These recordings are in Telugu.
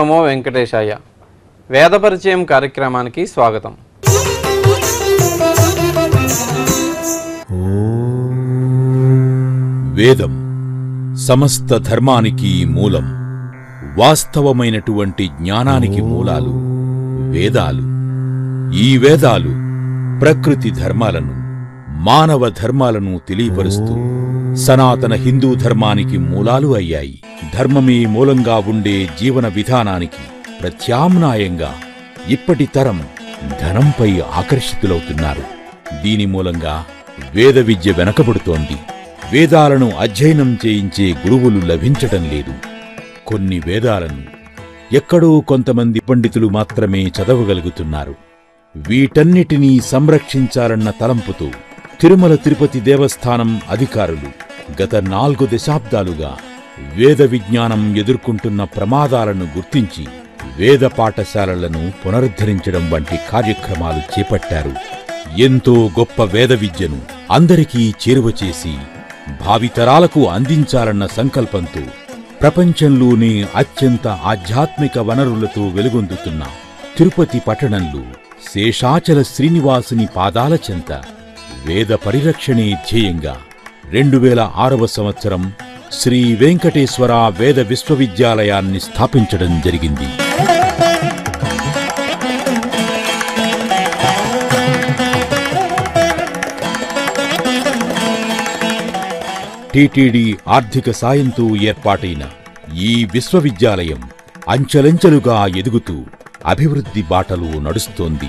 నమో వెంకటేశాయ వేద పరిచయం కార్యక్రమానికి స్వాగతం వేదం సమస్త ధర్మానికి మూలం వాస్తవమైనటువంటి జ్ఞానానికి మూలాలు వేదాలు ఈ వేదాలు ప్రకృతి ధర్మాలను మానవ ధర్మాలను తెలియపరుస్తూ సనాతన హిందూ ధర్మానికి మూలాలు అయ్యాయి ధర్మమే మూలంగా ఉండే జీవన విధానానికి ప్రత్యామ్నాయంగా ఇప్పటి తరం ధనంపై ఆకర్షితులవుతున్నారు దీని మూలంగా వేద విద్య వెనకబడుతోంది వేదాలను అధ్యయనం చేయించే గురువులు లభించటం లేదు కొన్ని వేదాలను ఎక్కడో కొంతమంది పండితులు మాత్రమే చదవగలుగుతున్నారు వీటన్నిటినీ సంరక్షించాలన్న తలంపుతో తిరుమల తిరుపతి దేవస్థానం అధికారులు గత నాలుగు దశాబ్దాలుగా వేద విజ్ఞానం ఎదుర్కొంటున్న ప్రమాదాలను గుర్తించి వేద పాఠశాలలను పునరుద్ధరించడం వంటి కార్యక్రమాలు చేపట్టారు ఎంతో గొప్ప వేద విద్యను అందరికీ చేరువ చేసి భావితరాలకు అందించాలన్న సంకల్పంతో ప్రపంచంలోనే అత్యంత ఆధ్యాత్మిక వనరులతో వెలుగొందుతున్న తిరుపతి పట్టణంలో శేషాచల శ్రీనివాసుని పాదాల చెంత వేద పరిరక్షణే ధ్యేయంగా రెండు వేల ఆరవ సంవత్సరం శ్రీ వెంకటేశ్వర వేద విశ్వవిద్యాలయాన్ని స్థాపించడం జరిగింది టిటిడి ఆర్థిక సాయంతో ఏర్పాటైన ఈ విశ్వవిద్యాలయం అంచెలంచెలుగా ఎదుగుతూ అభివృద్ధి బాటలో నడుస్తోంది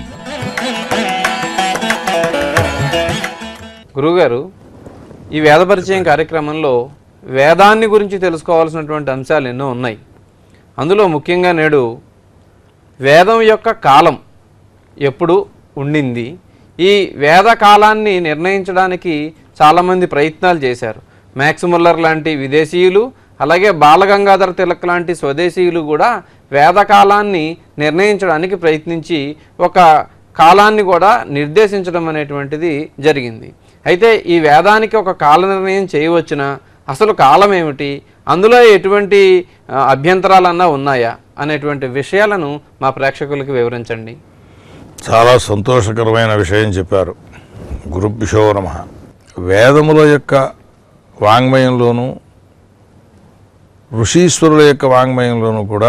గురువుగారు ఈ వేద పరిచయం కార్యక్రమంలో వేదాన్ని గురించి తెలుసుకోవాల్సినటువంటి అంశాలు ఎన్నో ఉన్నాయి అందులో ముఖ్యంగా నేడు వేదం యొక్క కాలం ఎప్పుడు ఉండింది ఈ వేద కాలాన్ని నిర్ణయించడానికి చాలామంది ప్రయత్నాలు చేశారు మ్యాక్స్ ముల్లర్ లాంటి విదేశీయులు అలాగే బాలగంగాధర తిలక్ లాంటి స్వదేశీయులు కూడా వేద కాలాన్ని నిర్ణయించడానికి ప్రయత్నించి ఒక కాలాన్ని కూడా నిర్దేశించడం అనేటువంటిది జరిగింది అయితే ఈ వేదానికి ఒక కాల నిర్ణయం చేయవచ్చునా అసలు కాలం ఏమిటి అందులో ఎటువంటి ఆ, అభ్యంతరాలన్నా ఉన్నాయా అనేటువంటి విషయాలను మా ప్రేక్షకులకి వివరించండి చాలా సంతోషకరమైన విషయం చెప్పారు గురుభ్యో నమ వేదముల యొక్క వాంగ్మయంలోనూ ఋషీశ్వరుల యొక్క వాంగ్మయంలోనూ కూడా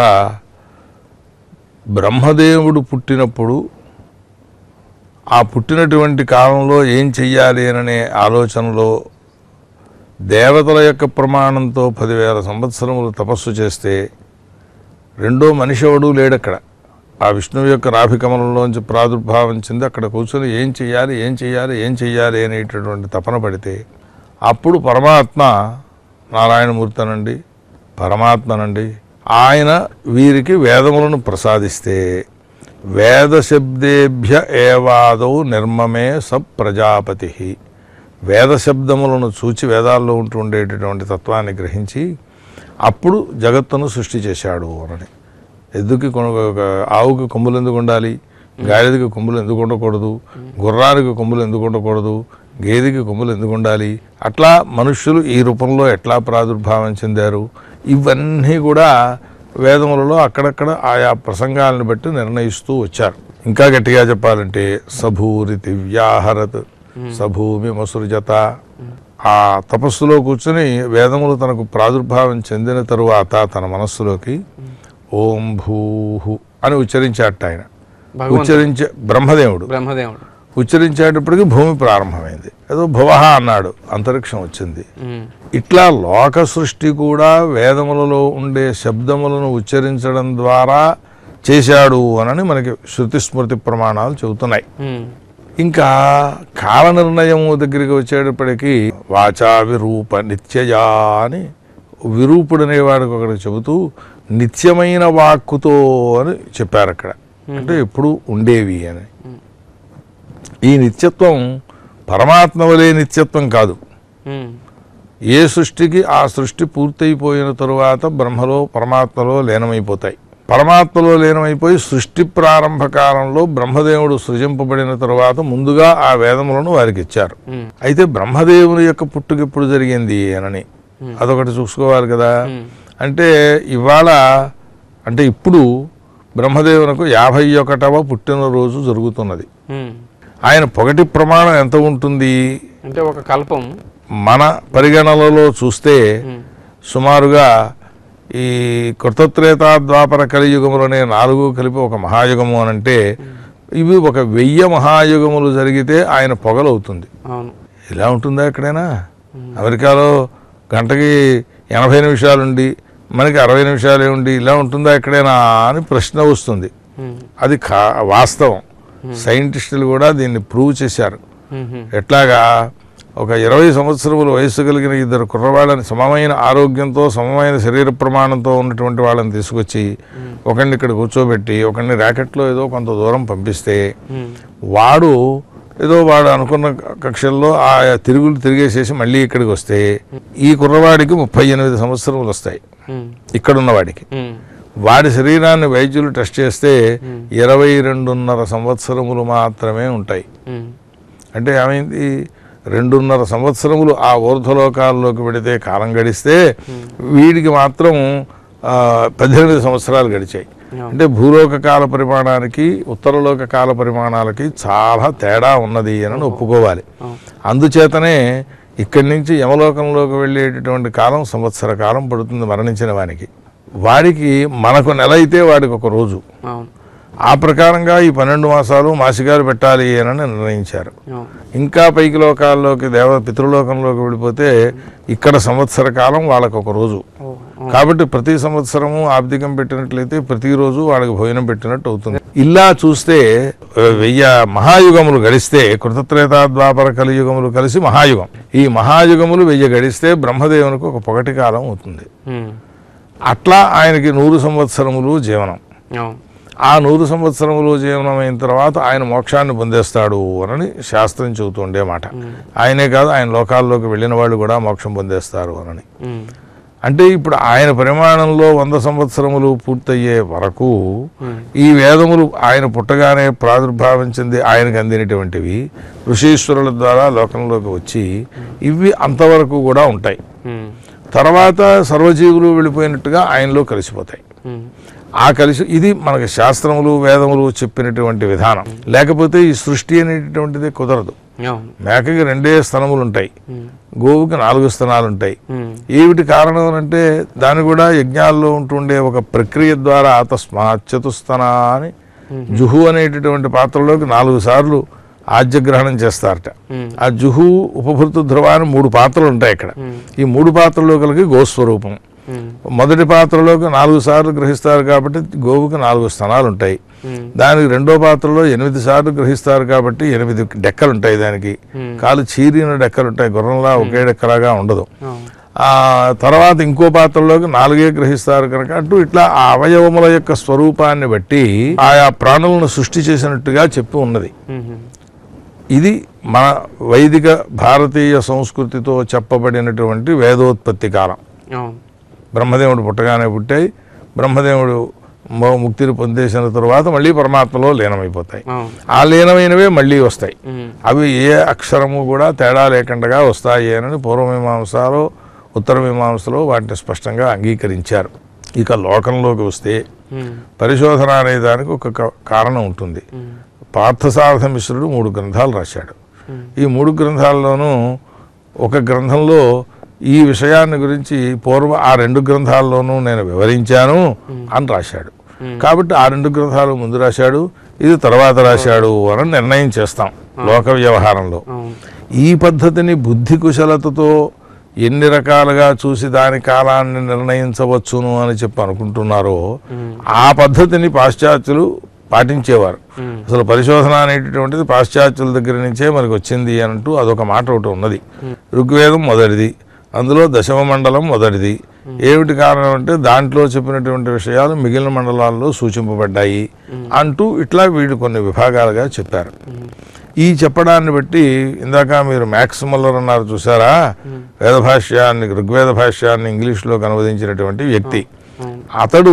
బ్రహ్మదేవుడు పుట్టినప్పుడు ఆ పుట్టినటువంటి కాలంలో ఏం చెయ్యాలి అనే ఆలోచనలో దేవతల యొక్క ప్రమాణంతో పదివేల సంవత్సరములు తపస్సు చేస్తే రెండో మనిషి ఎవడూ లేడక్కడ ఆ విష్ణువు యొక్క నాభికమలంలోంచి ప్రాదుర్భావం చెంది అక్కడ కూర్చొని ఏం చెయ్యాలి ఏం చెయ్యాలి ఏం చెయ్యాలి అనేటటువంటి తపన పడితే అప్పుడు పరమాత్మ నారాయణమూర్తనండి పరమాత్మనండి ఆయన వీరికి వేదములను ప్రసాదిస్తే వేద శబ్దేభ్య ఏవాదౌ నిర్మమే స ప్రజాపతి వేద శబ్దములను చూచి వేదాల్లో ఉంటూ ఉండేటటువంటి తత్వాన్ని గ్రహించి అప్పుడు జగత్తును సృష్టి చేశాడు అని ఎద్దుకి కొను- ఒక ఆవుకి కొమ్ములు ఎందుకు ఉండాలి గాడిదకి కొమ్ములు ఎందుకు ఉండకూడదు గుర్రానికి కొమ్ములు ఎందుకు ఉండకూడదు గేదెకి కొమ్ములు ఎందుకు ఉండాలి అట్లా మనుష్యులు ఈ రూపంలో ఎట్లా ప్రాదుర్భావం చెందారు ఇవన్నీ కూడా వేదములలో అక్కడక్కడ ఆయా ప్రసంగాలను బట్టి నిర్ణయిస్తూ వచ్చారు ఇంకా గట్టిగా చెప్పాలంటే సభూరితి వ్యాహరత్ సభూమి మసురుజత ఆ తపస్సులో కూర్చుని వేదములు తనకు ప్రాదుర్భావం చెందిన తరువాత తన మనస్సులోకి ఓం భూహు అని ఉచ్చరించాట ఆయన భగవంతుడు ఉచ్చరించే బ్రహ్మదేవుడు బ్రహ్మదేవుడు ఉచ్చరించేటప్పటికి భూమి ప్రారంభమైంది ఏదో భువహ అన్నాడు అంతరిక్షం వచ్చింది ఉమ్, ఇట్లా లోక సృష్టి కూడా వేదములలో ఉండే శబ్దములను ఉచ్చరించడం ద్వారా చేశాడు అనని మనకి శృతి స్మృతి ప్రమాణాలు చెబుతున్నాయి ఉమ్, ఇంకా కాల నిర్ణయము దగ్గరికి వచ్చేటప్పటికి వాచా విరూప నిత్యయా అని విరూపుడు అనేవాడికి ఒకటి చెబుతూ నిత్యమైన వాక్కుతో అని చెప్పారు అక్కడ అంటే ఎప్పుడు ఉండేవి అని ఈ నిత్యత్వం పరమాత్మ వలె నిత్యత్వం కాదు ఉమ్, ఏ సృష్టికి ఆ సృష్టి పూర్తయిపోయిన తరువాత బ్రహ్మలో పరమాత్మలో లీనమైపోతాయి పరమాత్మలో లీనమైపోయి సృష్టి ప్రారంభ కాలంలో బ్రహ్మదేవుడు సృజింపబడిన తరువాత ముందుగా ఆ వేదములను వారికి ఇచ్చారు ఉమ్, అయితే బ్రహ్మదేవుని యొక్క పుట్టుక ఎప్పుడు జరిగింది అనని అదొకటి చూసుకోవాలి కదా అంటే ఇవాళ అంటే ఇప్పుడు బ్రహ్మదేవునకు యాభై ఒకటవ పుట్టినరోజు జరుగుతున్నది ఉమ్. ఆయన పొగటి ప్రమాణం ఎంత ఉంటుంది అంటే ఒక కల్పం మన పరిగణనలో చూస్తే ఉమ్. సుమారుగా ఈ కృతత్రేత ద్వాపర కలియుగములనే నాలుగు కలిపి ఒక మహాయుగము అని అంటే ఇవి ఒక వెయ్యి మహాయుగములు జరిగితే ఆయన పొగలవుతుంది అవును ఇలా ఉంటుందా ఎక్కడైనా అమెరికాలో గంటకి ఎనభై నిమిషాలుండి మనకి అరవై నిమిషాలే ఉండి ఇలా ఉంటుందా ఎక్కడైనా అని ప్రశ్న వస్తుంది ఉమ్. అది కా వాస్తవం సైంటిస్టులు కూడా దీన్ని ప్రూవ్ చేశారు ఉమ్. ఎట్లాగా ఒక ఇరవై సంవత్సరముల వయస్సు కలిగిన ఇద్దరు కుర్రవాళ్ళని సమమైన ఆరోగ్యంతో సమమైన శరీర ప్రమాణంతో ఉన్నటువంటి వాళ్ళని తీసుకొచ్చి ఒకరిని ఇక్కడ కూర్చోబెట్టి ఒకరిని ర్యాకెట్లో ఏదో కొంత దూరం పంపిస్తే ఉమ్. వాడు ఏదో వాడు అనుకున్న కక్షల్లో ఆ తిరుగులు తిరిగేసేసి మళ్ళీ ఇక్కడికి వస్తే ఈ కుర్రవాడికి ముప్పై ఎనిమిది సంవత్సరములు వస్తాయి ఉమ్. ఇక్కడున్న వాడికి ఉమ్. వాడి శరీరాన్ని వైద్యులు టెస్ట్ చేస్తే ఇరవై రెండున్నర సంవత్సరములు మాత్రమే ఉంటాయి ఉమ్. అంటే ఏమైంది రెండున్నర సంవత్సరములు ఆ ఊర్ధ్వలోకాల్లోకి వెడితే కాలం గడిస్తే వీడికి మాత్రం ఆ, పద్దెనిమిది సంవత్సరాలు గడిచాయి అంటే భూలోక కాల పరిమాణానికి ఉత్తరలోక కాల పరిమాణాలకి చాలా తేడా ఉన్నది అని ఒప్పుకోవాలి అవును. అందుచేతనే ఇక్కడి నుంచి యమలోకంలోకి వెళ్ళేటటువంటి కాలం సంవత్సర కాలం పడుతుంది మరణించిన వానికి వాడికి మనకు నెల అయితే వాడికి ఒక రోజు అవును ఆ ప్రకారంగా ఈ పన్నెండు మాసాలు మాసిగారు పెట్టాలి అని నిర్ణయించారు అవును ఇంకా పైకి లోకాల్లోకి దేవ పితృలోకంలోకి వెళ్ళిపోతే ఇక్కడ సంవత్సర కాలం వాళ్ళకు ఒక రోజు ఓ, కాబట్టి ప్రతి సంవత్సరము ఆబ్దికం పెట్టినట్లయితే ప్రతిరోజు వాళ్ళకి భోజనం పెట్టినట్టు అవుతుంది ఇలా చూస్తే ఆ, వెయ్యి మహాయుగములు గడిస్తే కృతత్రేత ద్వాపర కలియుగములు కలిసి మహాయుగం ఈ మహాయుగములు వెయ్యి గడిస్తే బ్రహ్మదేవునికి ఒక పొగటి కాలం అవుతుంది ఉమ్. అట్లా ఆయనకి నూరు సంవత్సరములు జీవనం అవును ఆ నూరు సంవత్సరములు జీవనం అయిన తర్వాత ఆయన మోక్షాన్ని పొందేస్తాడు అని శాస్త్రం చెబుతుండే మాట ఆయనే కాదు ఆయన లోకాల్లోకి వెళ్ళిన వాళ్ళు కూడా మోక్షం పొందేస్తారు అని ఉమ్. అంటే ఇప్పుడు ఆయన పరిమాణంలో వంద సంవత్సరములు పూర్తయ్యే వరకు ఉమ్. ఈ వేదములు ఆయన పుట్టగానే ప్రాదుర్భావం చెంది ఆయనకు అందినటువంటివి ఋషీశ్వరుల ద్వారా లోకంలోకి వచ్చి ఇవి అంతవరకు కూడా ఉంటాయి ఉమ్. తర్వాత సర్వజీవులు వెళ్ళిపోయినట్టుగా ఆయనలో కలిసిపోతాయి ఉమ్. ఆ కలిసి ఇది మనకి శాస్త్రములు వేదములు చెప్పినటువంటి విధానం లేకపోతే ఈ సృష్టి అనేటటువంటిది కుదరదు అవును మేకకి రెండే స్తనములు ఉంటాయి ఉమ్. గోవుకి నాలుగు స్తనాలు ఉంటాయి ఉమ్. ఏమిటి కారణం అంటే దాని కూడా యజ్ఞాల్లో ఉంటుండే ఒక ప్రక్రియ ద్వారా తస్మాత్ చతుస్తన అని జుహు అనేటటువంటి పాత్రలోకి నాలుగు సార్లు ఆజ్యగ్రహణం చేస్తారట ఉమ్. ఆ జుహు ఉపభృత ధ్రువాన్ని మూడు పాత్రలు ఉంటాయి ఇక్కడ ఉమ్. ఈ మూడు పాత్రలో కలిగి గోస్వరూపం ఉమ్. మొదటి పాత్రలోకి నాలుగు సార్లు గ్రహిస్తారు కాబట్టి గోవుకి నాలుగు స్తనాలు ఉంటాయి ఉమ్. దానికి రెండో పాత్రలో ఎనిమిది సార్లు గ్రహిస్తారు కాబట్టి ఎనిమిది డెక్కలు ఉంటాయి దానికి Hmm. కాలు చీరిన డెక్కలు ఉంటాయి గుర్రంలా ఒకే డెక్కలాగా ఉండదు అవును ఆ తర్వాత ఇంకో పాత్రలోకి నాలుగే గ్రహిస్తారు కనుక అంటూ ఇట్లా ఆ అవయవముల యొక్క స్వరూపాన్ని బట్టి ఆయా ప్రాణులను సృష్టి చేసినట్టుగా చెప్పి ఉన్నది ఉమ్. ఇది మన వైదిక భారతీయ సంస్కృతితో చెప్పబడినటువంటి వేదోత్పత్తి కాలం అవును బ్రహ్మదేవుడు పుట్టగానే పుట్టాయి బ్రహ్మదేవుడు మో- ముక్తిని పొందేసిన తరువాత మళ్ళీ పరమాత్మలో లీనమైపోతాయి అవును ఆ లీనమైనవే మళ్ళీ వస్తాయి ఉమ్. అవి ఏ అక్షరము కూడా తేడా లేకుండా వస్తాయి అని పూర్వమీమాంసలో ఉత్తర మీమాంసలో వాటిని స్పష్టంగా అంగీకరించారు ఇక లోకంలోకి వస్తే ఉమ్. పరిశోధన అనే దానికి ఒక క- కారణం ఉంటుంది ఉమ్. పార్థసారథ మిశ్రుడు మూడు గ్రంథాలు రాశాడు ఉమ్. ఈ మూడు గ్రంథాల్లోనూ ఒక గ్రంథంలో ఈ విషయాన్ని గురించి పూర్వ ఆ రెండు గ్రంథాల్లోనూ నేను వివరించాను అని రాశాడు కాబట్టి ఆ రెండు గ్రంథాలు ముందు రాశాడు ఇది తర్వాత రాశాడు అని నిర్ణయం చేస్తాం లోక వ్యవహారంలో అవును ఈ పద్ధతిని బుద్ధి కుశలతతో ఎన్ని రకాలుగా చూసి దాని కాలాన్ని నిర్ణయించవచ్చును అని చెప్పి అనుకుంటున్నారో ఆ పద్ధతిని పాశ్చాత్యులు పాటించేవారు ఉమ్. అసలు పరిశోధన అనేటటువంటిది పాశ్చాత్యుల దగ్గర నుంచే మనకు వచ్చింది అంటూ అదొక మాట ఒకటి ఉన్నది ఋగ్వేదం మొదటిది అందులో దశమ మండలం మొదటిది ఏమిటి కారణం అంటే దాంట్లో చెప్పినటువంటి విషయాలు మిగిలిన మండలాల్లో సూచింపబడ్డాయి అంటూ ఇట్లా వీళ్ళు కొన్ని విభాగాలుగా చెప్పారు ఈ చెప్పడాన్ని బట్టి ఇందాక మీరు మ్యాక్స్ మల్లర్ అన్నారు చూసారా వేద భాష్యాన్ని ఋగ్వేద భాష్యాన్ని ఇంగ్లీష్లోకి అనువదించినటువంటి వ్యక్తి అవును అతడు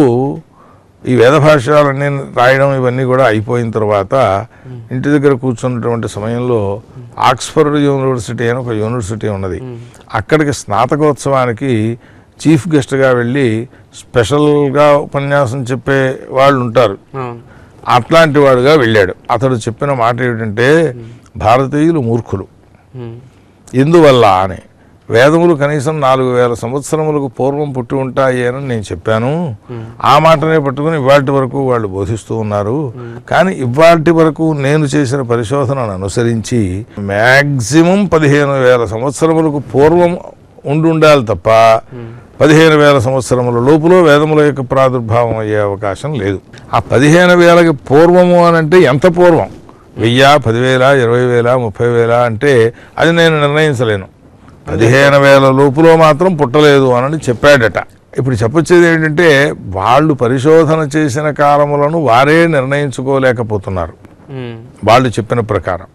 ఈ వేద భాష్యాలన్నీ రాయడం ఇవన్నీ కూడా అయిపోయిన తర్వాత ఇంటి దగ్గర కూర్చున్నటువంటి సమయంలో ఆక్స్ఫర్డ్ యూనివర్సిటీ అని ఒక యూనివర్సిటీ ఉన్నది అక్కడికి స్నాతకోత్సవానికి చీఫ్ గెస్ట్గా వెళ్ళి స్పెషల్గా ఉపన్యాసం చెప్పే వాళ్ళు ఉంటారు అవును అట్లాంటి వాడుగా వెళ్ళాడు అతడు చెప్పిన మాట ఏమిటంటే భారతీయులు మూర్ఖులు ఉమ్, ఎందువల్ల అని వేదములు కనీసం నాలుగు వేల సంవత్సరములకు పూర్వం పుట్టి ఉంటాయి అని నేను చెప్పాను ఆ మాటనే పట్టుకుని ఇవాటి వరకు వాళ్ళు బోధిస్తూ ఉన్నారు కానీ ఇవాటి వరకు నేను చేసిన పరిశోధనను అనుసరించి మ్యాక్సిమం పదిహేను వేల సంవత్సరములకు పూర్వం ఉండి ఉండాలి తప్ప పదిహేను వేల సంవత్సరముల లోపులో వేదముల యొక్క ప్రాదుర్భావం అయ్యే అవకాశం లేదు ఆ పదిహేను వేలకి పూర్వము అని అంటే ఎంత పూర్వం వెయ్యి పదివేల ఇరవై వేల ముప్పై వేల అంటే అది నేను నిర్ణయించలేను పదిహేను వేల లోపులో మాత్రం పుట్టలేదు అని చెప్పాడట ఇప్పుడు చెప్పొచ్చేది ఏంటంటే వాళ్ళు పరిశోధన చేసిన కాలములను వారే నిర్ణయించుకోలేకపోతున్నారు ఉమ్, వాళ్ళు చెప్పిన ప్రకారం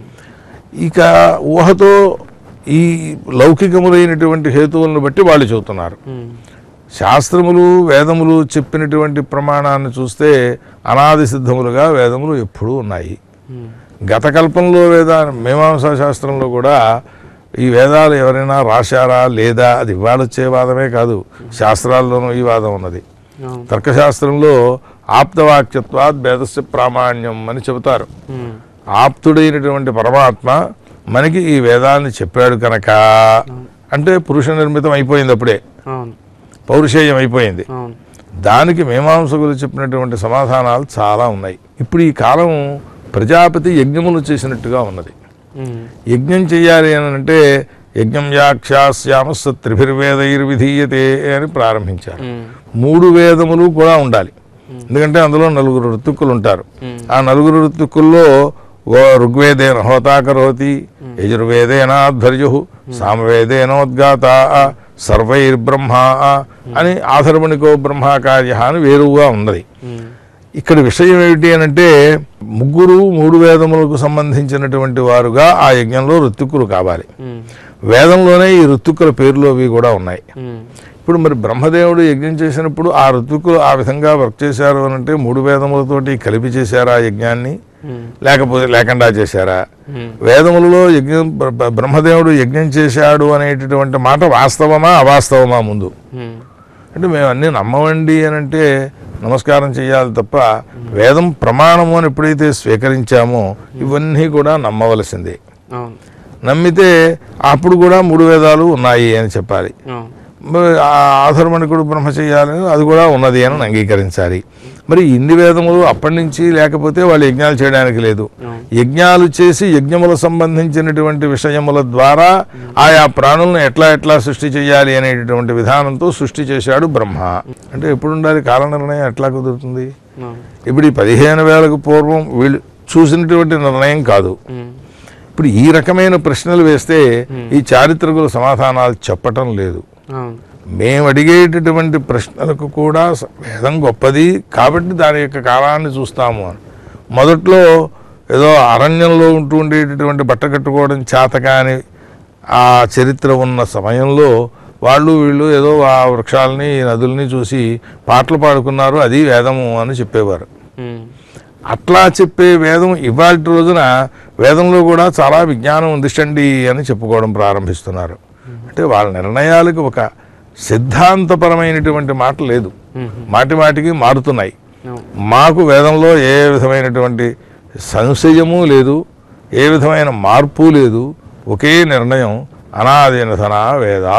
ఇక ఊహతో ఈ లౌకికములైనటువంటి హేతువులను బట్టి వాళ్ళు చెబుతున్నారు ఉమ్, శాస్త్రములు వేదములు చెప్పినటువంటి ప్రమాణాన్ని చూస్తే అనాది సిద్ధములుగా వేదములు ఎప్పుడూ ఉన్నాయి ఉమ్, గత కల్పంలో వేద మీమాంసా శాస్త్రంలో కూడా ఈ వేదాలు ఎవరైనా రాశారా లేదా అది ఇవాళొచ్చే వాదమే కాదు శాస్త్రాల్లోనూ ఈ వాదం ఉన్నది అవును తర్కశాస్త్రంలో ఆప్తవాక్యత్వాద్ వేదస్య ప్రామాణ్యం అని చెబుతారు ఉమ్, ఆప్తుడైనటువంటి పరమాత్మ మనకి ఈ వేదాన్ని చెప్పాడు కనుక అంటే పురుష నిర్మితం అయిపోయింది అప్పుడే అవును పౌరుషేయం అయిపోయింది అవును దానికి మీమాంసకులు చెప్పినటువంటి సమాధానాలు చాలా ఉన్నాయి ఇప్పుడు ఈ కాలం ప్రజాపతి యజ్ఞములు చేసినట్టుగా ఉన్నది ఉమ్, యజ్ఞం చేయాలి అని అంటే యజ్ఞం యాక్షాస్యామస్స త్రిభిర్వేదైర్విధీయతే అని ప్రారంభించారు ఉమ్, మూడు వేదములు కూడా ఉండాలి ఎందుకంటే అందులో నలుగురు ఋతుక్కులు ఉంటారు ఆ నలుగురు ఋతుక్కుల్లో ఓ ఋగ్వేదేన హోతాకరోతి యజుర్వేదేనాధ్వర్యు సామవేదేనోద్గాత సర్వైర్బ్రహ్మ అని ఆధర్మణికో బ్రహ్మకార్య అని వేరుగా ఉన్నది ఉమ్, ఇక్కడ విషయం ఏమిటి అని అంటే ముగ్గురు మూడు వేదములకు సంబంధించినటువంటి వారుగా ఆ యజ్ఞంలో ఋతుక్కులు కావాలి ఉమ్, వేదంలోనే ఈ ఋతుక్కుల పేర్లు అవి కూడా ఉన్నాయి ఉమ్, ఇప్పుడు మరి బ్రహ్మదేవుడు యజ్ఞం చేసినప్పుడు ఆ ఋతుక్కులు ఆ విధంగా వర్క్ చేశారు అని అంటే మూడు వేదములతోటి కలిపి చేశారా ఆ యజ్ఞాన్ని ఉమ్, లేకపోతే లేకుండా చేశారా ఉమ్, వేదములలో యజ్ఞం బ్ర- బ్ర- బ్రహ్మదేవుడు యజ్ఞం చేశాడు అనేటటువంటి మాట వాస్తవమా అవాస్తవమా ముందు ఉమ్, అంటే మేము అన్నీ నమ్మవండి అని అంటే నమస్కారం చేయాలి తప్ప వేదం ప్రమాణము అని ఎప్పుడైతే స్వీకరించామో ఇవన్నీ కూడా నమ్మవలసిందే అవును నమ్మితే అప్పుడు కూడా మూడు వేదాలు ఉన్నాయి అని చెప్పాలి అవును మరి ఆ ఆధర్మణికుడు బ్రహ్మ చేయాలని అది కూడా ఉన్నది అని అంగీకరించాలి మరి ఇన్ని వేదములు అప్పటి నుంచి లేకపోతే వాళ్ళు యజ్ఞాలు చేయడానికి లేదు యజ్ఞాలు చేసి యజ్ఞముల సంబంధించినటువంటి విషయముల ద్వారా ఆయా ప్రాణులను ఎట్లా ఎట్లా సృష్టి చేయాలి అనేటటువంటి విధానంతో సృష్టి చేశాడు బ్రహ్మ అంటే ఎప్పుడు ఉండాలి కాల నిర్ణయం ఎట్లా కుదురుతుంది అవును ఇప్పుడు ఈ పదిహేను వేలకు పూర్వం వీళ్ళు చూసినటువంటి నిర్ణయం కాదు ఉమ్, ఇప్పుడు ఈ రకమైన ప్రశ్నలు వేస్తే ఈ చారిత్రకుల సమాధానాలు చెప్పటం లేదు అవును మేము అడిగేటటువంటి ప్రశ్నలకు కూడా స- వేదం గొప్పది కాబట్టి దాని యొక్క కాలాన్ని చూస్తాము అని మొదట్లో ఏదో అరణ్యంలో ఉంటూ ఉండేటటువంటి బట్ట కట్టుకోవడం చేతకాని ఆ చరిత్ర ఉన్న సమయంలో వాళ్ళు వీళ్ళు ఏదో ఆ వృక్షాలని నదుల్ని చూసి పాటలు పాడుకున్నారు అది వేదము అని చెప్పేవారు ఉమ్, అట్లా చెప్పే వేదం ఇవాళ రోజున వేదంలో కూడా చాలా విజ్ఞానం ఉందిష్టండి అని చెప్పుకోవడం ప్రారంభిస్తున్నారు అంటే వాళ్ళ నిర్ణయాలకు ఒక సిద్ధాంతపరమైనటువంటి మాట లేదు ఉమ్, మాటి మాటికి మారుతున్నాయి అవును మాకు వేదంలో ఏ విధమైనటువంటి సంశయము లేదు ఏ విధమైన మార్పు లేదు ఒకే నిర్ణయం అనాది నిధన వేదా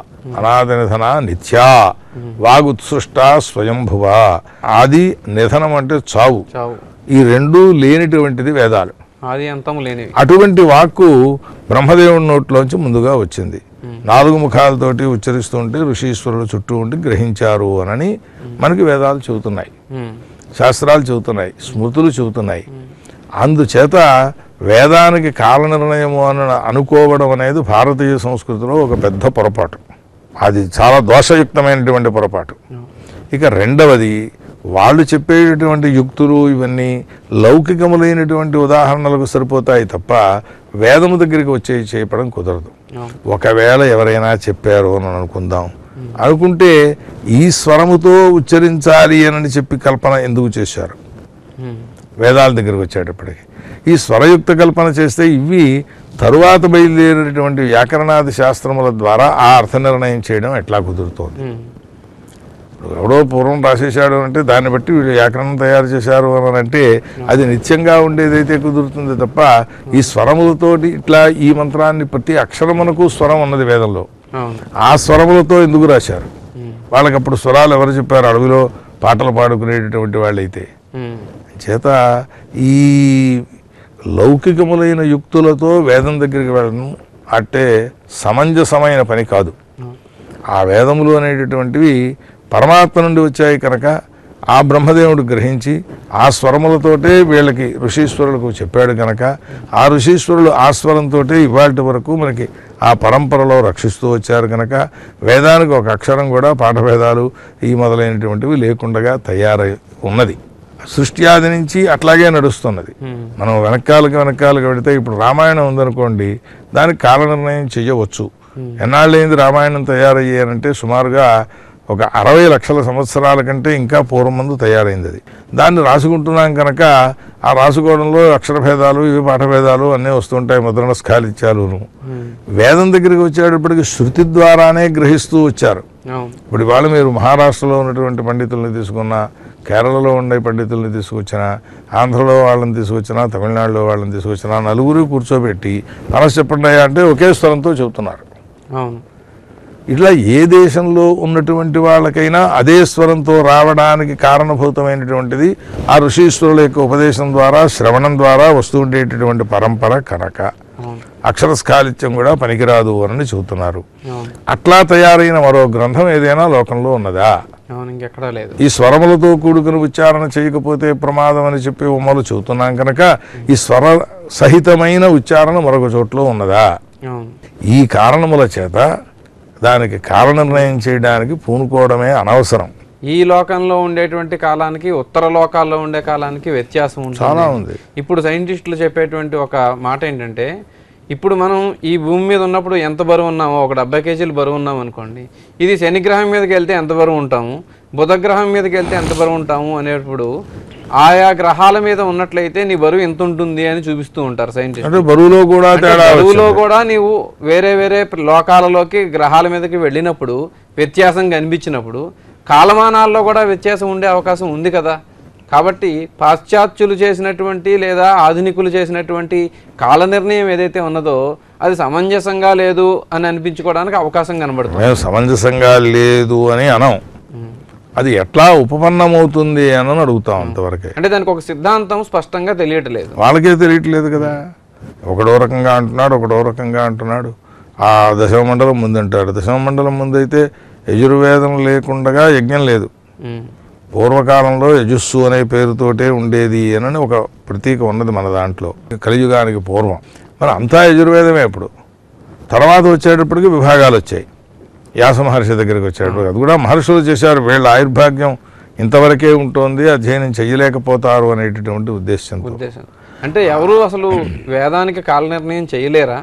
అనాది నిధన నిత్యా వాగుత్సృష్ట స్వయంభువ ఆది నిధనం అంటే చావు చావు ఈ రెండూ లేనిటువంటిది వేదాలు ఆది అంతం లేనివి అటువంటి వాక్కు బ్రహ్మదేవుడి నోట్లోంచి ముందుగా వచ్చింది నాలుగు ముఖాలతోటి ఉచ్చరిస్తుంటే ఋషీశ్వరుడు చుట్టూ ఉండి గ్రహించారు అనని మనకి వేదాలు చెబుతున్నాయి ఉమ్, శాస్త్రాలు చెబుతున్నాయి స్మృతులు చెబుతున్నాయి అందుచేత వేదానికి కాల నిర్ణయము అని అనుకోవడం అనేది భారతీయ సంస్కృతిలో ఒక పెద్ద పొరపాటు అది చాలా దోషయుక్తమైనటువంటి పొరపాటు ఇక రెండవది వాళ్ళు చెప్పేటటువంటి యుక్తులు ఇవన్నీ లౌకికములైనటువంటి ఉదాహరణలకు సరిపోతాయి తప్ప వేదము దగ్గరికి వచ్చే చేయపడం కుదరదు అవును ఒకవేళ ఎవరైనా చెప్పారు అని అనుకుందాం అనుకుంటే ఈ స్వరముతో ఉచ్చరించాలి అని చెప్పి కల్పన ఎందుకు చేశారు ఉమ్, వేదాల దగ్గరికి వచ్చేటప్పటికి ఈ స్వరయుక్త కల్పన చేస్తే ఇవి తరువాత బయలుదేరినటువంటి వ్యాకరణాది శాస్త్రముల ద్వారా ఆ అర్థ నిర్ణయం చేయడం ఎట్లా కుదురుతోంది ఉమ్, ఇప్పుడు ఎవడో పూర్వం రాసేశాడు అంటే దాన్ని బట్టి వీళ్ళు వ్యాకరణం తయారు చేశారు అని అంటే అది నిత్యంగా ఉండేదైతే కుదురుతుంది తప్ప ఈ స్వరములతోటి ఇట్లా ఈ మంత్రాన్ని ప్రతి అక్షరమునకు స్వరం ఉన్నది వేదంలో అవును ఆ స్వరములతో ఎందుకు రాశారు ఉమ్, వాళ్ళకి అప్పుడు స్వరాలు ఎవరు చెప్పారు అడవిలో పాటలు పాడుకునేటటువంటి వాళ్ళైతే ఉమ్, చేత ఈ లౌకికములైన యుక్తులతో వేదం దగ్గరికి వెళ్ళడం అట్టే సమంజసమైన పని కాదు అవును. ఆ వేదములు అనేటటువంటివి పరమాత్మ నుండి వచ్చాయి కనుక ఆ బ్రహ్మదేవుడు గ్రహించి ఆ స్వరములతోటే వీళ్ళకి ఋషీశ్వరులకు చెప్పాడు కనుక ఆ ఋషీశ్వరులు ఆ స్వరంతో ఇవాటి వరకు మనకి ఆ పరంపరలో రక్షిస్తూ వచ్చారు కనుక వేదానికి ఒక అక్షరం కూడా పాఠభేదాలు ఈ మొదలైనటువంటివి లేకుండా తయారై ఉన్నది సృష్టి ఆది నుంచి అట్లాగే నడుస్తున్నది ఉమ్, మనం వెనకాలకు వెనకాలకు వెళితే ఇప్పుడు రామాయణం ఉందనుకోండి దానికి కాల నిర్ణయం చేయవచ్చు ఎన్నాళ్ళైంది రామాయణం తయారయ్యానంటే సుమారుగా ఒక అరవై లక్షల సంవత్సరాల కంటే ఇంకా పూర్వం ముందు తయారైంది అది దాన్ని రాసుకుంటున్నాం కనుక ఆ రాసుకోవడంలో అక్షర భేదాలు ఇవి పాఠభేదాలు అన్నీ వస్తుంటాయి ముద్రణ స్ఖాళిత్యాలును ఉమ్, వేదం దగ్గరికి వచ్చేటప్పటికి శృతి ద్వారానే గ్రహిస్తూ వచ్చారు అవును ఇప్పుడు ఇవాళ మీరు మహారాష్ట్రలో ఉన్నటువంటి పండితుల్ని తీసుకున్న కేరళలో ఉండే పండితుల్ని తీసుకొచ్చిన ఆంధ్రలో వాళ్ళని తీసుకొచ్చినా తమిళనాడులో వాళ్ళని తీసుకొచ్చినా నలుగురు కూర్చోబెట్టి మనసు చెప్పండి అయ్యా అంటే ఒకే స్వరంతో చెబుతున్నారు అవును ఇట్లా ఏ దేశంలో ఉన్నటువంటి వాళ్ళకైనా అదే స్వరంతో రావడానికి కారణభూతమైనటువంటిది ఆ ఋషీశ్వరుల యొక్క ఉపదేశం ద్వారా శ్రవణం ద్వారా వస్తూ ఉండేటటువంటి పరంపర కనుక అవును అక్షర స్ఖాళిత్యం కూడా పనికిరాదు అని చెబుతున్నారు అవును అట్లా తయారైన మరో గ్రంథం ఏదైనా లోకంలో ఉన్నదా అవును ఇంకెక్కడా లేదు ఈ స్వరములతో కూడుకుని ఉచ్చారణ చేయకపోతే ప్రమాదం అని చెప్పి ఉమ్మలు చెబుతున్నాం కనుక ఈ స్వర సహితమైన ఉచ్చారణ మరొక చోట్లో ఉన్నదా అవును ఈ కారణముల చేత దానికి కారణ నిర్ణయం చేయడానికి పూనుకోవడమే అనవసరం ఈ లోకంలో ఉండేటువంటి కాలానికి ఉత్తర లోకాల్లో ఉండే కాలానికి వ్యత్యాసం ఉంటుంది చాలా ఉంది ఇప్పుడు సైంటిస్టులు చెప్పేటువంటి ఒక మాట ఏంటంటే ఇప్పుడు మనం ఈ భూమి మీద ఉన్నప్పుడు ఎంత బరువు ఉన్నామో ఒక డెబ్బై కేజీలు బరువు ఉన్నాం అనుకోండి ఇది శనిగ్రహం మీదకి వెళ్తే ఎంత బరువు ఉంటాము బుధగ్రహం మీదకి వెళ్తే ఎంత బరువు ఉంటాము అనేటప్పుడు ఆయా గ్రహాల మీద ఉన్నట్లయితే నీ బరువు ఎంత ఉంటుంది అని చూపిస్తూ ఉంటారు సైంటిస్ట్ అంటే బరువులో కూడా తేడా బరువులో వచ్చింది. కూడా నీవు వేరే వేరే లోకాలలోకి గ్రహాల మీదకి వెళ్ళినప్పుడు వ్యత్యాసం కనిపించినప్పుడు కాలమానాల్లో కూడా వ్యత్యాసం ఉండే అవకాశం ఉంది కదా కాబట్టి పాశ్చాత్యులు చేసినటువంటి లేదా ఆధునికులు చేసినటువంటి కాల నిర్ణయం ఏదైతే ఉన్నదో అది సమంజసంగా లేదు అని అనిపించుకోవడానికి అవకాశం కనబడుతుంది మేము సమంజసంగా లేదు అని అనం అది ఎట్లా ఉపపన్నమవుతుంది అని అడుగుతాం అంతవరకే అంటే దానికి ఒక సిద్ధాంతం స్పష్టంగా తెలియట్లేదు వాళ్ళకే తెలియట్లేదు కదా ఒకడో రకంగా అంటున్నాడు ఒకడో రకంగా అంటున్నాడు ఆ దశమ మండలం ముందు అంటాడు దశమ మండలం ముందు అయితే యజుర్వేదం లేకుండా యజ్ఞం లేదు ఉమ్, పూర్వకాలంలో యజుస్సు అనే పేరుతోటే ఉండేది అని ఒక ప్రతీక ఉన్నది మన దాంట్లో కలియుగానికి పూర్వం మరి అంతా యజుర్వేదమే ఇప్పుడు తర్వాత వచ్చేటప్పటికి విభాగాలు వచ్చాయి వ్యాస మహర్షి దగ్గరికి వచ్చేటప్పుడు అది కూడా మహర్షులు చేశారు వీళ్ళ ఆయుర్భాగ్యం ఇంతవరకే ఉంటుంది అధ్యయనం చేయలేకపోతారు అనేటటువంటి ఉద్దేశంతో ఉద్దేశం అంటే ఎవరు అసలు వేదానికి కాల నిర్ణయం చేయలేరా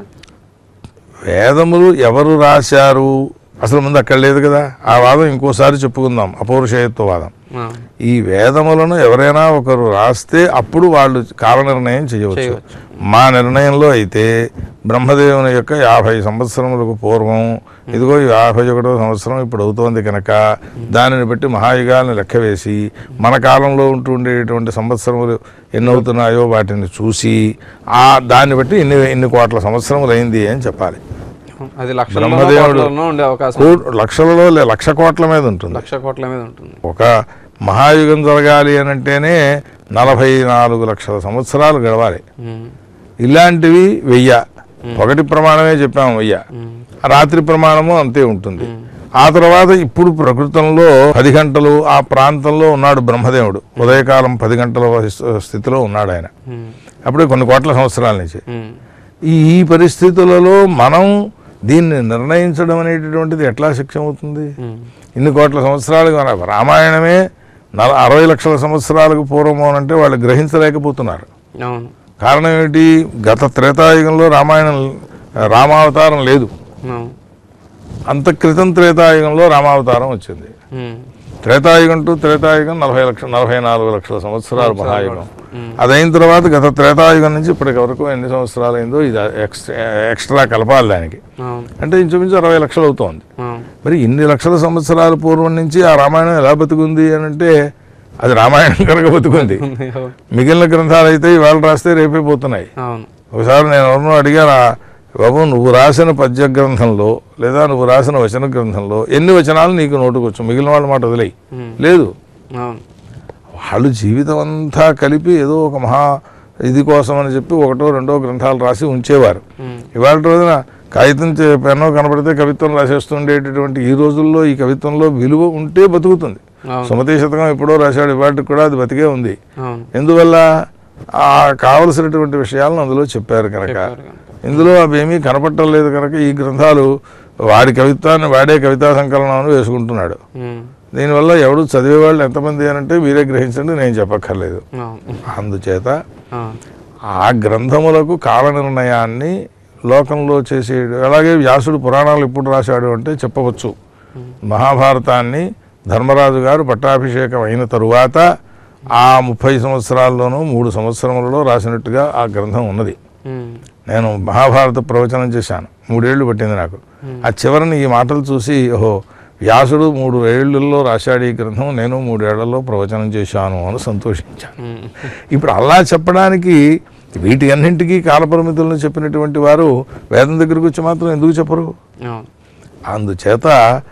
వేదములు ఎవరు రాశారు అసలు ముందు అక్కడ లేదు కదా ఆ వాదం ఇంకోసారి చెప్పుకుందాం అపౌరుషేయత్వ వాదం ఆ, ఈ వేదములను ఎవరైనా ఒకరు రాస్తే అప్పుడు వాళ్ళు కాల నిర్ణయం చేయవచ్చు చేయవచ్చు. మా నిర్ణయంలో అయితే బ్రహ్మదేవుని యొక్క యాభై సంవత్సరములకు పూర్వం ఇదిగో ఈ యాభై ఒకటో సంవత్సరం ఇప్పుడు అవుతోంది కనుక దానిని బట్టి మహాయుగాలను లెక్క వేసి మన కాలంలో ఉంటూ ఉండేటువంటి సంవత్సరములు ఎన్ని అవుతున్నాయో వాటిని చూసి ఆ దాన్ని బట్టి ఇన్ని ఇన్ని కోట్ల సంవత్సరములు అయింది అని చెప్పాలి అది లక్షల బ్రహ్మదేవుడు ఉండే అవకాశం కో- లక్షలలో లే- లక్ష కోట్ల మీద ఉంటుంది లక్ష కోట్ల మీద ఉంటుంది ఒక మహాయుగం జరగాలి అని అంటేనే నలభై నాలుగు లక్షల సంవత్సరాలు గడవాలి ఉమ్, ఇలాంటివి వెయ్య ఒకటి ప్రమాణమే చెప్పాము వెయ్య ఉమ్, రాత్రి ప్రమాణము అంతే ఉంటుంది ఆ తర్వాత ఇప్పుడు ప్రకృతంలో పది గంటలు ఆ ప్రాంతంలో ఉన్నాడు బ్రహ్మదేవుడు ఉదయకాలం పది గంటల వయస్సు- స్థితిలో ఉన్నాడు ఆయన ఉమ్, అప్పుడే కొన్ని కోట్ల సంవత్సరాల నుంచి ఉమ్, ఈ ఈ పరిస్థితులలో మనం దీన్ని నిర్ణయించడం అనేటటువంటిది ఎట్లా శిక్ష అవుతుంది ఉమ్, ఇన్ని కోట్ల సంవత్సరాలు మన రామాయణమే నల అరవై లక్షల సంవత్సరాలకు పూర్వం అంటే వాళ్ళు గ్రహించలేకపోతున్నారు అవును కారణం ఏమిటి గత త్రేతాయుగంలో రామాయణం రామావతారం లేదు అవును అంత క్రితం త్రేతాయుగంలో రామావతారం వచ్చింది ఉమ్, త్రేతాయుగం టు త్రేతాయుగం నలభై లక్ష నలభై నాలుగు లక్షల సంవత్సరాలు మహాయుగం అదైన తర్వాత గత త్రేతాయుగం నుంచి ఇప్పటికి వరకు ఎన్ని సంవత్సరాలు అయిందో ఇది ఎక్స్ట్రా ఎక్స్ట్రా కలపాలి దానికి అవును అంటే ఇంచుమించు అరవై లక్షలు అవుతోంది అవును మరి ఇన్ని లక్షల సంవత్సరాల పూర్వం నుంచి ఆ రామాయణం ఎలా బతుకుంది అని అంటే అది రామాయణం కనుక బతుకుంది అవును మిగిలిన గ్రంథాలు అయితే ఇవాళ రాస్తే రేపే పోతున్నాయి అవును ఒకసారి నేను ఎవరినో అడిగాను "ఆ, బాబు నువ్వు రాసిన పద్య గ్రంథంలో లేదా నువ్వు రాసిన వచన గ్రంథంలో ఎన్ని వచనాలు నీకు నోటుకొచ్చు మిగిలిన వాళ్ళ మాట వదిలేయి ఉమ్. లేదు అవును వాళ్ళు జీవితం అంతా కలిపి ఏదో ఒక మహా ఇది కోసం అని చెప్పి ఒకటో రెండో గ్రంథాలు రాసి ఉంచేవారు ఉమ్. ఇవాళ రోజున కాగితం చే- పెన్నో కనపడితే కవిత్వం రాసేస్తుండేటటువంటి ఈ రోజుల్లో ఈ కవిత్వంలో విలువ ఉంటే బతుకుతుంది అవును సుమతి శతకం ఎప్పుడో రాశాడు ఇవాటికి కూడా అది బతికే ఉంది అవును ఎందువల్ల ఆ కావలసినటువంటి విషయాలను అందులో చెప్పారు కనుక చెప్పారు కనుక. ఇందులో అవి ఏమీ కనపట్టలేదు కనుక ఈ గ్రంథాలు వాడి కవిత్వాన్ని వాడే కవితా సంకలనం వేసుకుంటున్నాడు ఉమ్. దీనివల్ల ఎవడు చదివేవాళ్ళు ఎంతమంది అని అంటే మీరే గ్రహించండి నేను చెప్పక్కర్లేదు అవును అందుచేత అవును ఆ గ్రంథములకు కాల నిర్ణయాన్ని లోకంలో చేసే అలాగే వ్యాసుడు పురాణాలు ఎప్పుడు రాశాడు అంటే చెప్పవచ్చు మహాభారతాన్ని ధర్మరాజు గారు పట్టాభిషేకం అయిన తరువాత ఆ ముప్పై సంవత్సరాల్లోనూ మూడు సంవత్సరములలో రాసినట్టుగా ఆ గ్రంథం ఉన్నది ఉమ్. నేను మహాభారత ప్రవచనం చేశాను మూడేళ్లు పట్టింది నాకు ఆ చివరిని ఈ మాటలు చూసి ఓహో వ్యాసుడు మూడు ఏళ్లలో రాశాడు ఈ గ్రంథం నేను మూడేళ్లలో ప్రవచనం చేశాను అని సంతోషించాను ఉమ్. ఇప్పుడు అలా చెప్పడానికి వీటి అన్నింటికీ కాలపరిమితులను చెప్పినటువంటి వారు వేదం దగ్గరికి వచ్చి మాత్రం ఎందుకు చెప్పరు అవును అందుచేత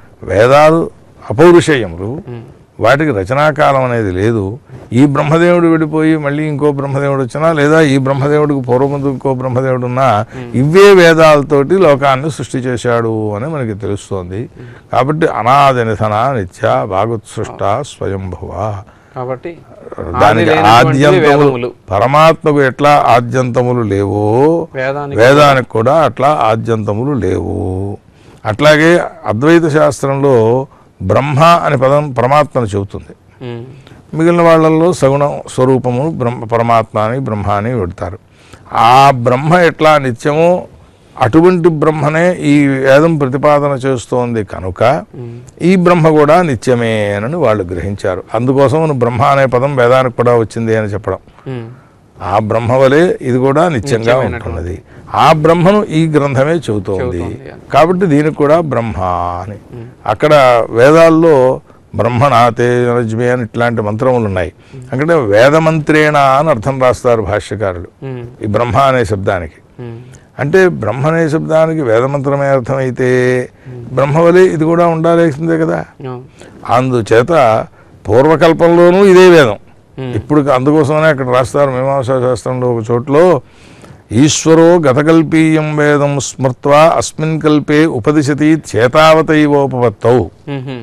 వేదాలు అపౌరుషేయములు ఉమ్. వాటికి రచనాకాలం అనేది లేదు ఈ బ్రహ్మదేవుడు విడిపోయి మళ్ళీ ఇంకో బ్రహ్మదేవుడు వచ్చినా లేదా ఈ బ్రహ్మదేవుడికి పూర్వముందు ఇంకో బ్రహ్మదేవుడు ఉన్నా ఇవే వేదాలతోటి లోకాన్ని సృష్టి చేశాడు అని మనకి తెలుస్తోంది కాబట్టి అనాది నిధన నిత్య భాగోత్సృష్ట స్వయంభువ కాబట్టి దానికి ఆది లేనటువంటివి ఆద్యంతములు వేదములు. పరమాత్మకు ఎట్లా ఆద్యంతములు లేవో వేదానికి వేదానికి కూడా అట్లా ఆద్యంతములు లేవు అట్లాగే అద్వైత శాస్త్రంలో బ్రహ్మ అనే పదం పరమాత్మను చెబుతుంది ఉమ్. మిగిలిన వాళ్ళల్లో సగుణ స్వరూపము బ్రహ్మ పరమాత్మ అని బ్రహ్మ అని పెడతారు ఆ బ్రహ్మ ఎట్లా నిత్యమో అటువంటి బ్రహ్మనే ఈ వేదం ప్రతిపాదన చేస్తోంది కనుక ఈ బ్రహ్మ కూడా నిత్యమే అని వాళ్ళు గ్రహించారు అందుకోసం బ్రహ్మ అనే పదం వేదానికి కూడా వచ్చింది అని చెప్పడం ఉమ్. ఆ బ్రహ్మ వలె ఇది కూడా నిత్యంగా ఉంటున్నది ఆ బ్రహ్మను ఈ గ్రంథమే చెబుతోంది చెబుతోంది. కాబట్టి దీనికి కూడా బ్రహ్మ అని అక్కడ వేదాల్లో బ్రహ్మనాతే నజ్మే అని ఇట్లాంటి మంత్రములు ఉన్నాయి అక్కడ వేదమంత్రేణ అని అర్థం రాస్తారు భాష్యకారులు ఉమ్. ఈ బ్రహ్మ అనే శబ్దానికి ఉమ్. అంటే బ్రహ్మ అనే శబ్దానికి వేదమంత్రమే అర్థమైతే బ్రహ్మవలే ఇది కూడా ఉండాల్సిందే కదా అవును అందుచేత పూర్వకల్పంలోనూ ఇదే వేదం ఇప్పుడు అందుకోసమనే అక్కడ రాస్తారు మీమాంసా శాస్త్రంలో ఒక చోట్లో ఈశ్వరో గతకల్పీయం వేదం స్మృత్వా అస్మిన్ కల్పే ఉపదిశతి చేతావతైవోపవత్తౌ ఉహుం.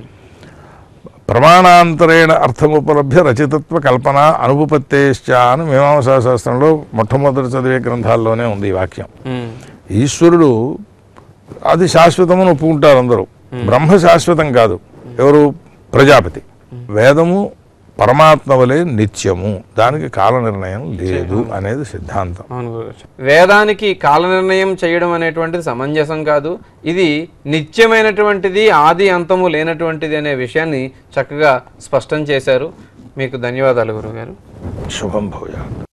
ప్రమాణాంతరేణ అర్థముపలభ్య రచితత్వ కల్పన అనుపపత్తేశ్చ అని మీమాంసా శాస్త్రంలో మొట్టమొదటి చదివే గ్రంథాల్లోనే ఉంది ఈ వాక్యం ఉమ్. ఈశ్వరుడు అది శాశ్వతమని ఒప్పుకుంటారు అందరూ బ్రహ్మ శాశ్వతం కాదు ఎవరు ప్రజాపతి వేదము పరమాత్మ వలె నిత్యము దానికి కాల నిర్ణయం లేదు అనేది సిద్ధాంతం అవును గురుగారు. వేదానికి కాల నిర్ణయం చేయడం అనేటువంటిది సమంజసం కాదు ఇది నిత్యమైనటువంటిది ఆది అంతము లేనటువంటిది అనే విషయాన్ని చక్కగా స్పష్టం చేశారు మీకు ధన్యవాదాలు గురుగారు శుభం భూయాత్